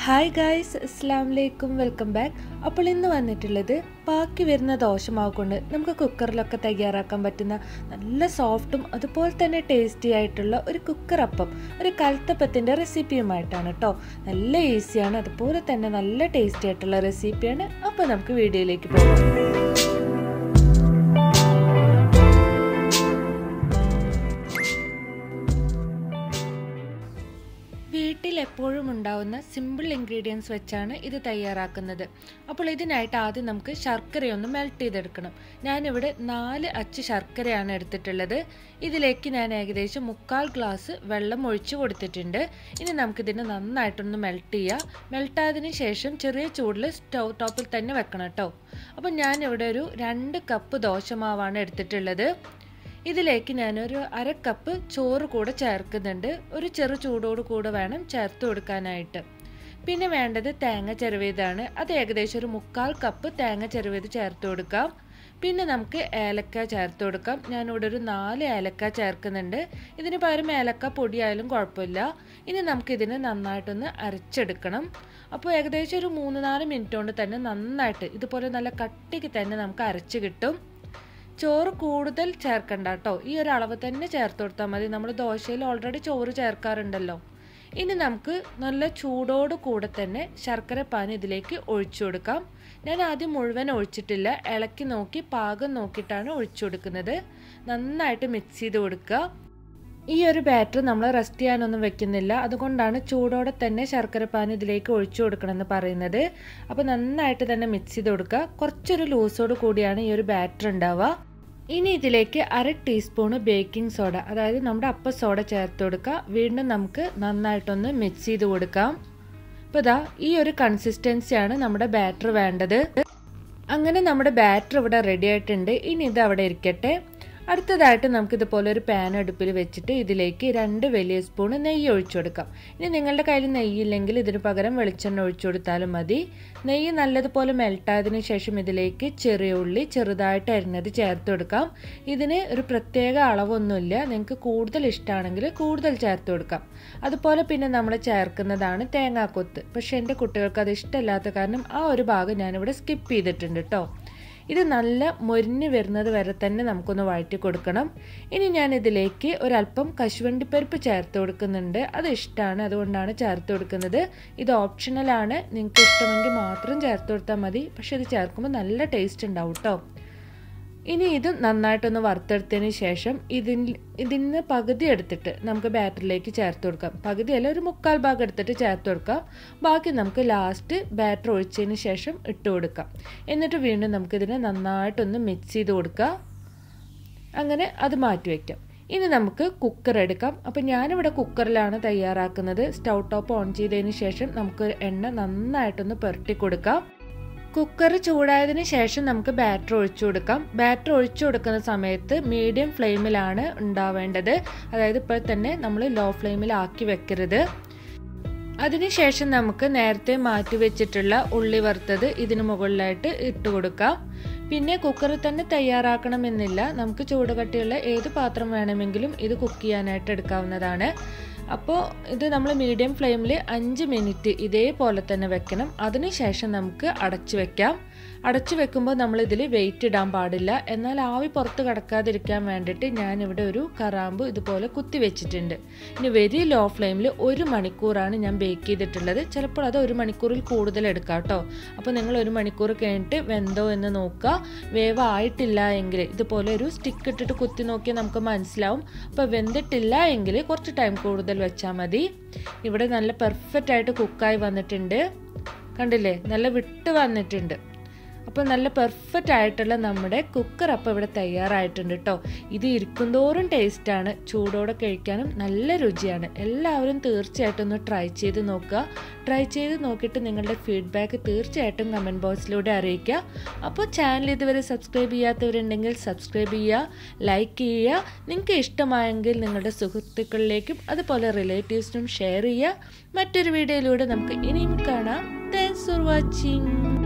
hi guys അസ്സാം വലൈക്കും welcome back അപ്പോൾ ഇന്ന് വന്നിട്ടുള്ളത് ബാക്കി വരുന്ന ദോശമാവ് കൊണ്ട് നമുക്ക് കുക്കറിലൊക്കെ തയ്യാറാക്കാൻ പറ്റുന്ന നല്ല സോഫ്റ്റും അതുപോലെ തന്നെ ടേസ്റ്റി ആയിട്ടുള്ള ഒരു കുക്കർ അപ്പം ഒരു കൽത്തപ്പത്തിൻ്റെ റെസിപ്പിയുമായിട്ടാണ് കേട്ടോ നല്ല ഈസിയാണ് അതുപോലെ തന്നെ നല്ല ടേസ്റ്റി ആയിട്ടുള്ള റെസിപ്പിയാണ് അപ്പോൾ നമുക്ക് വീഡിയോയിലേക്ക് പോകാം വീട്ടിൽ എപ്പോഴും ഉണ്ടാവുന്ന സിമ്പിൾ ഇൻഗ്രീഡിയൻസ് വെച്ചാണ് ഇത് തയ്യാറാക്കുന്നത് അപ്പോൾ ഇതിനായിട്ട് ആദ്യം നമുക്ക് ശർക്കരയൊന്ന് മെൽറ്റ് ചെയ്തെടുക്കണം ഞാനിവിടെ നാല് അച്ച് ശർക്കരയാണ് എടുത്തിട്ടുള്ളത് ഇതിലേക്ക് ഞാൻ ഏകദേശം മുക്കാൽ ഗ്ലാസ് വെള്ളം ഒഴിച്ചു കൊടുത്തിട്ടുണ്ട് ഇനി നമുക്കിതിനെ നന്നായിട്ടൊന്ന് മെൽറ്റ് ചെയ്യാം മെൽട്ടായതിന് ശേഷം ചെറിയ ചൂടിൽ സ്റ്റൗ ടോപ്പിൽ തന്നെ വെക്കണം കേട്ടോ അപ്പോൾ ഞാനിവിടെ ഒരു രണ്ട് കപ്പ് ദോശമാവാണ് എടുത്തിട്ടുള്ളത് ഇതിലേക്ക് ഞാനൊരു അര കപ്പ് ചോറ് കൂടെ ചേർക്കുന്നുണ്ട് ഒരു ചെറു ചൂടോട് കൂടെ വേണം ചേർത്ത് കൊടുക്കാനായിട്ട് പിന്നെ വേണ്ടത് തേങ്ങ ചെറുവേതാണ് അത് ഏകദേശം ഒരു മുക്കാൽ കപ്പ് തേങ്ങ ചെറുവേത് ചേർത്ത് കൊടുക്കാം പിന്നെ നമുക്ക് ഏലക്ക ചേർത്ത് കൊടുക്കാം ഞാനിവിടെ ഒരു നാല് ഏലക്ക ചേർക്കുന്നുണ്ട് ഇതിന് പകരം ഏലക്ക പൊടിയായാലും കുഴപ്പമില്ല ഇനി നമുക്കിതിനെ നന്നായിട്ടൊന്ന് അരച്ചെടുക്കണം അപ്പോൾ ഏകദേശം ഒരു മൂന്ന് നാല് മിനിറ്റ് കൊണ്ട് തന്നെ നന്നായിട്ട് ഇതുപോലെ നല്ല കട്ടിക്ക് തന്നെ നമുക്ക് അരച്ച് കിട്ടും ചോറ് കൂടുതൽ ചേർക്കണ്ട കേട്ടോ ഈ ഒരു അളവ് തന്നെ ചേർത്ത് കൊടുത്താൽ മതി നമ്മൾ ദോശയിൽ ഓൾറെഡി ചോറ് ചേർക്കാറുണ്ടല്ലോ ഇനി നമുക്ക് നല്ല ചൂടോട് കൂടെ തന്നെ ശർക്കര പാൻ ഇതിലേക്ക് ഒഴിച്ചു കൊടുക്കാം ഞാൻ ആദ്യം മുഴുവൻ ഒഴിച്ചിട്ടില്ല ഇളക്കി നോക്കി പാകം നോക്കിയിട്ടാണ് ഒഴിച്ചു കൊടുക്കുന്നത് നന്നായിട്ട് മിക്സ് ചെയ്ത് കൊടുക്കുക ഈ ഒരു ബാറ്റർ നമ്മൾ റെസ്റ്റ് ചെയ്യാനൊന്നും വെക്കുന്നില്ല അതുകൊണ്ടാണ് ചൂടോടെ തന്നെ ശർക്കര പാൻ ഇതിലേക്ക് ഒഴിച്ചു കൊടുക്കണമെന്ന് പറയുന്നത് അപ്പോൾ നന്നായിട്ട് തന്നെ മിക്സ് ചെയ്ത് കൊടുക്കുക കുറച്ചൊരു ലൂസോട് കൂടിയാണ് ഈ ഒരു ബാറ്റർ ഉണ്ടാവുക ഇനി ഇതിലേക്ക് അര ടീസ്പൂണ് ബേക്കിംഗ് സോഡ അതായത് നമ്മുടെ അപ്പ സോഡ ചേർത്ത് കൊടുക്കുക വീണ്ടും നമുക്ക് നന്നായിട്ടൊന്ന് മിക്സ് ചെയ്ത് കൊടുക്കാം അപ്പോൾ ഇതാ ഈ ഒരു കൺസിസ്റ്റൻസിയാണ് നമ്മുടെ ബാറ്റർ വേണ്ടത് അങ്ങനെ നമ്മുടെ ബാറ്റർ ഇവിടെ റെഡി ആയിട്ടുണ്ട് ഇനി ഇത് അവിടെ ഇരിക്കട്ടെ അടുത്തതായിട്ട് നമുക്ക് ഇതുപോലെ ഒരു പാൻ അടുപ്പിൽ വെച്ചിട്ട് ഇതിലേക്ക് രണ്ട് വലിയ സ്പൂണ് നെയ്യ് ഒഴിച്ചു കൊടുക്കാം ഇനി നിങ്ങളുടെ കയ്യിൽ നെയ്യില്ലെങ്കിൽ ഇതിന് പകരം വെളിച്ചെണ്ണ ഒഴിച്ചു കൊടുത്താലും മതി നെയ്യ് നല്ലതുപോലെ മെൽട്ടായതിനു ശേഷം ഇതിലേക്ക് ചെറിയ ഉള്ളി ചെറുതായിട്ട് അരിഞ്ഞത് ചേർത്ത് കൊടുക്കാം ഇതിന് ഒരു പ്രത്യേക അളവൊന്നുമില്ല നിങ്ങൾക്ക് കൂടുതൽ ഇഷ്ടമാണെങ്കിൽ കൂടുതൽ ചേർത്ത് കൊടുക്കാം അതുപോലെ പിന്നെ നമ്മൾ ചേർക്കുന്നതാണ് തേങ്ങാക്കൊത്ത് പക്ഷെ എൻ്റെ കുട്ടികൾക്ക് അത് ഇഷ്ടമില്ലാത്ത കാരണം ആ ഒരു ഭാഗം ഞാനിവിടെ സ്കിപ്പ് ചെയ്തിട്ടുണ്ട് കേട്ടോ ഇത് നല്ല മൊരിഞ്ഞ് വരുന്നത് വരെ തന്നെ നമുക്കൊന്ന് വഴറ്റി കൊടുക്കണം ഇനി ഞാൻ ഇതിലേക്ക് ഒരല്പം കശുവണ്ടിപ്പരിപ്പ് ചേർത്ത് കൊടുക്കുന്നുണ്ട് അത് ഇഷ്ടമാണ് അതുകൊണ്ടാണ് ചേർത്ത് കൊടുക്കുന്നത് ഇത് ഓപ്ഷണലാണ് നിങ്ങൾക്ക് ഇഷ്ടമെങ്കിൽ മാത്രം ചേർത്ത് കൊടുത്താൽ മതി പക്ഷെ ഇത് ചേർക്കുമ്പോൾ നല്ല ടേസ്റ്റ് ഉണ്ടാവും കേട്ടോ ഇനി ഇത് നന്നായിട്ടൊന്ന് വറുത്തെടുത്തതിന് ശേഷം ഇതിൽ ഇതിന് പകുതി എടുത്തിട്ട് നമുക്ക് ബാറ്ററിലേക്ക് ചേർത്ത് കൊടുക്കാം പകുതി അല്ല ഒരു മുക്കാൽ ഭാഗം എടുത്തിട്ട് ചേർത്ത് കൊടുക്കാം ബാക്കി നമുക്ക് ലാസ്റ്റ് ബാറ്റർ ഒഴിച്ചതിന് ശേഷം ഇട്ട് കൊടുക്കാം എന്നിട്ട് വീണ്ടും നമുക്കിതിനെ നന്നായിട്ടൊന്ന് മിക്സ് ചെയ്ത് കൊടുക്കാം അങ്ങനെ അത് മാറ്റി വയ്ക്കാം ഇനി നമുക്ക് കുക്കർ എടുക്കാം അപ്പം ഞാനിവിടെ കുക്കറിലാണ് തയ്യാറാക്കുന്നത് സ്റ്റൗ ടോപ്പ് ഓൺ ചെയ്തതിന് ശേഷം നമുക്ക് എണ്ണ നന്നായിട്ടൊന്ന് പുരട്ടി കൊടുക്കാം കുക്കർ ചൂടായതിനു ശേഷം നമുക്ക് ബാറ്റർ ഒഴിച്ചു കൊടുക്കാം ബാറ്റർ ഒഴിച്ചു കൊടുക്കുന്ന സമയത്ത് മീഡിയം ഫ്ലെയിമിലാണ് ഉണ്ടാവേണ്ടത് അതായത് ഇപ്പോൾ തന്നെ നമ്മൾ ലോ ഫ്ലെയിമിലാക്കി വെക്കരുത് അതിനുശേഷം നമുക്ക് നേരത്തെ മാറ്റി വെച്ചിട്ടുള്ള ഉള്ളി വറുത്തത് ഇതിന് മുകളിലായിട്ട് ഇട്ട് കൊടുക്കാം പിന്നെ കുക്കറിൽ തന്നെ തയ്യാറാക്കണമെന്നില്ല നമുക്ക് ചൂടുകട്ടിയുള്ള ഏത് പാത്രം വേണമെങ്കിലും ഇത് കുക്ക് ചെയ്യാനായിട്ട് എടുക്കാവുന്നതാണ് അപ്പോൾ ഇത് നമ്മൾ മീഡിയം ഫ്ലെയിമിൽ അഞ്ച് മിനിറ്റ് ഇതേപോലെ തന്നെ വെക്കണം അതിനുശേഷം നമുക്ക് അടച്ചു വെക്കാം അടച്ചു വെക്കുമ്പോൾ നമ്മൾ ഇതിൽ വെയിറ്റ് ഇടാൻ പാടില്ല എന്നാൽ ആവി പുറത്ത് കിടക്കാതിരിക്കാൻ വേണ്ടിയിട്ട് ഞാനിവിടെ ഒരു കറാമ്പ് ഇതുപോലെ കുത്തി വെച്ചിട്ടുണ്ട് ഇനി വെരി ലോ ഫ്ലെയിമിൽ ഒരു മണിക്കൂറാണ് ഞാൻ ബേക്ക് ചെയ്തിട്ടുള്ളത് ചിലപ്പോൾ അത് ഒരു മണിക്കൂറിൽ കൂടുതൽ എടുക്കാം കേട്ടോ അപ്പോൾ നിങ്ങൾ ഒരു മണിക്കൂർ കഴിഞ്ഞിട്ട് വെന്തോ എന്ന് നോക്കുക വേവ് ആയിട്ടില്ല എങ്കിൽ ഇതുപോലെ ഒരു സ്റ്റിക്ക് ഇട്ടിട്ട് കുത്തി നോക്കിയാൽ നമുക്ക് മനസ്സിലാവും അപ്പോൾ വെന്തിട്ടില്ല എങ്കിൽ കുറച്ച് ടൈം കൂടുതൽ വെച്ചാൽ മതി ഇവിടെ നല്ല പെർഫെക്റ്റ് ആയിട്ട് കുക്കായി വന്നിട്ടുണ്ട് കണ്ടില്ലേ നല്ല വിട്ട് വന്നിട്ടുണ്ട് അപ്പോൾ നല്ല പെർഫെക്റ്റ് ആയിട്ടുള്ള നമ്മുടെ കുക്കർ അപ്പം ഇവിടെ തയ്യാറായിട്ടുണ്ട് കേട്ടോ ഇത് ഇരിക്കുന്തോറും ടേസ്റ്റാണ് ചൂടോടെ കഴിക്കാനും നല്ല രുചിയാണ് എല്ലാവരും തീർച്ചയായിട്ടും ഒന്ന് ട്രൈ ചെയ്ത് നോക്കുക ട്രൈ ചെയ്ത് നോക്കിയിട്ട് നിങ്ങളുടെ ഫീഡ്ബാക്ക് തീർച്ചയായിട്ടും കമൻറ്റ് ബോക്സിലൂടെ അറിയിക്കുക അപ്പോൾ ചാനൽ ഇതുവരെ സബ്സ്ക്രൈബ് ചെയ്യാത്തവരുണ്ടെങ്കിൽ സബ്സ്ക്രൈബ് ചെയ്യുക ലൈക്ക് ചെയ്യുക നിങ്ങൾക്ക് ഇഷ്ടമായെങ്കിൽ നിങ്ങളുടെ സുഹൃത്തുക്കളിലേക്കും അതുപോലെ റിലേറ്റീവ്സിനും ഷെയർ ചെയ്യുക മറ്റൊരു വീഡിയോയിലൂടെ നമുക്ക് ഇനിയും കാണാം താങ്ക്സ് ഫോർ വാച്ചിങ്